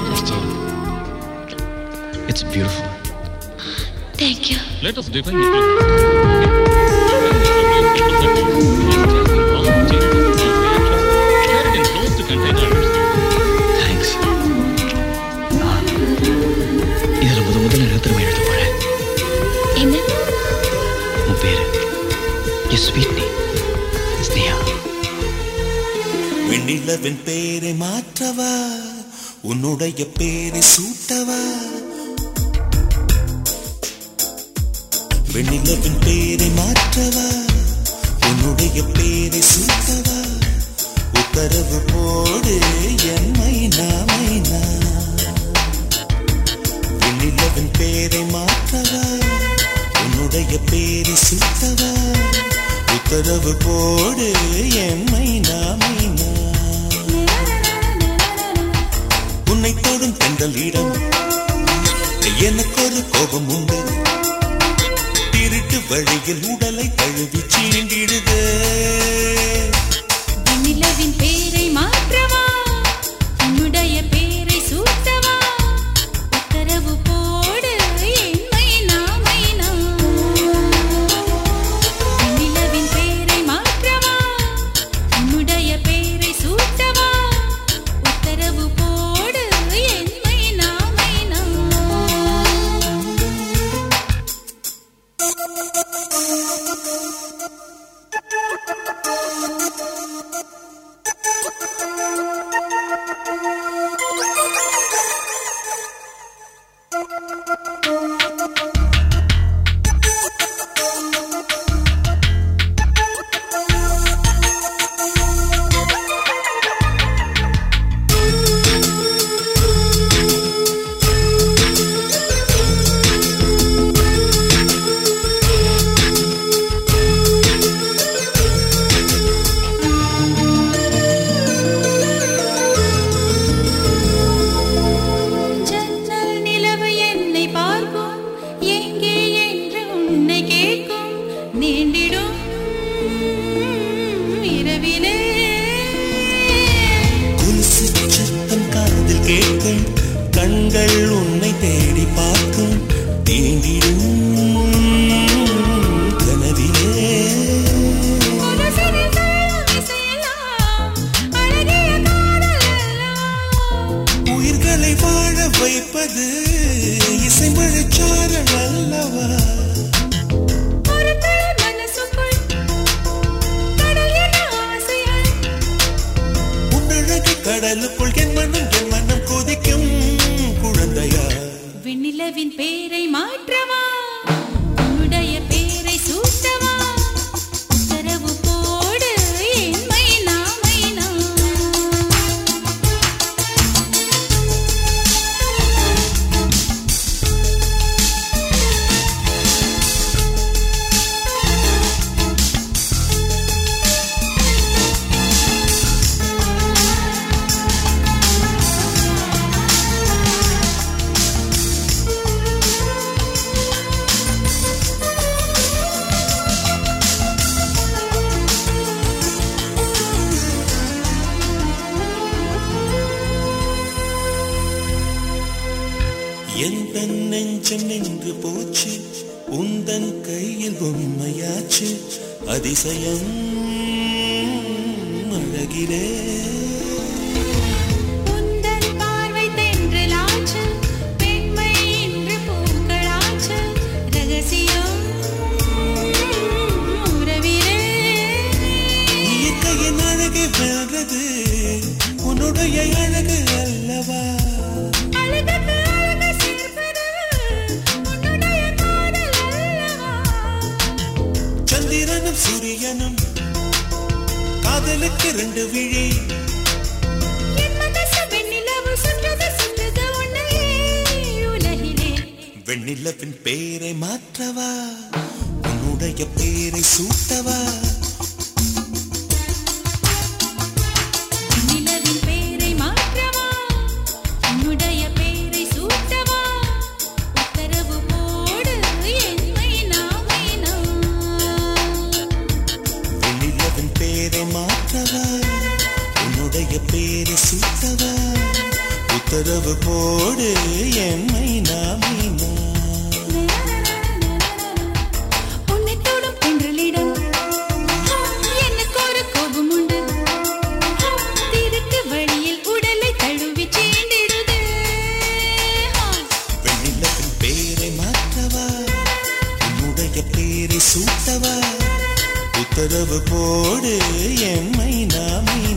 First of all, it's beautiful. Thank you Let us define it. Thanks. நான் இதுல முத முதல்ல நிறுத்தமா எழுத போறேன் என்ன உன் பேரு எஸ் ஸ்வீட் நீ ஸ்னேகா வெண்ணிலவின் பேரை மாற்றவா உன்னுடைய பேரை சூட்டவா வெண்ணிலவின் பேரை மாற்றவா உன்னுடைய பேரை சூட்டவா உத்தரவு போடு என் மைனா மைனா வெண்ணிலவின் பேரை மாற்றவா உன்னுடைய பேரை சூட்டவா உத்தரவு போடு என் மைனா மைனா உன்னை தொடும் தென்றலிடம் எனக்கு ஒரு கோபம் உண்டு திருட்டு வழியில் உடலை தழுவி சீண்டிடுது நிலவின் பேரை மாற்றவா உன்னுடைய பேரை சூட்டவா உத்தரவு போடு என் மைனா மைனா நிலவின் பேரை மாற்றவா உன்னுடைய பேரை சூட்டவா உத்தரவு போடு என் மைனா மைனா ஜன்னல் நிலவு என்னை பார்க்கும் எங்கே என்று உன்னை கேட்கும் நீண்டிடும் இரவிலே கொலுசு சத்தம் காதில் கேட்கும் கண்கள் உன்னை தேடி பார்க்கும் தீண்டிடும் கனவிலே ஒரு சிறு தாளம் இசையெல்லாம் அழகிய காதல் அல்லவா? உயிர்களை வாழ வைப்பது இசைமழைச்சாரல் அல்லவா ஒரு தாய் மனசுக்குள் கடல் என ஆசையாய் உன்னழகு கடலுக்குள் என் மனம் என் மனம் கொதிக்கும் குழந்தையா விண்ணிலவின் பேரை மாற்றவா உன்னுடைய பேரை சூட்டவா உத்தரவு போடு என் மைனா மைனா எந்த நெஞ்சம் நின்று போச்சு உந்தன் கையில் பொம்மையாச்சு அதிசயம் அழகிலே உந்தன் பார்வை தென்றலாச்சு பெண்மை இன்று பூக்களாச்சு ரகசியம் உறவிலே இயற்கையின் அழகு வெல்றது உன்னுடைய அழகு அல்லவா அழகுக்கு அழகு சேர்ப்பது உன்னுடைய காதல் அல்லவா சந்திரனும் சூரியனும் காதலுக்கு ரெண்டு விழி என் மனசு வெண்ணிலவு சுற்றுது சுற்றுது உன்னையே உலகிலே வெண்ணிலவின் பேரை மாற்றவா உன்னுடைய பேரை சூட்டவா நிலவின் பேரை மாற்றவா உன்னுடைய பேரை சூட்டவா உத்தரவு போடு என் மைனா மைனா வெண்ணிலவின் பேரை மாற்றவா உன்னுடைய பேரை சூட்டவா உத்தரவு போடு என்னை நாமினா உன்னை தொடும் தென்றலிடம் எனக்கு ஒரு கோபம் உண்டு திருட்டு வழியில் உடலை தழுவி சீண்டிடுது வெண்ணிலவின் பேரை மாற்றவா உன்னுடைய பேரை சூட்டவா உத்தரவு போடு எம்மை நாமே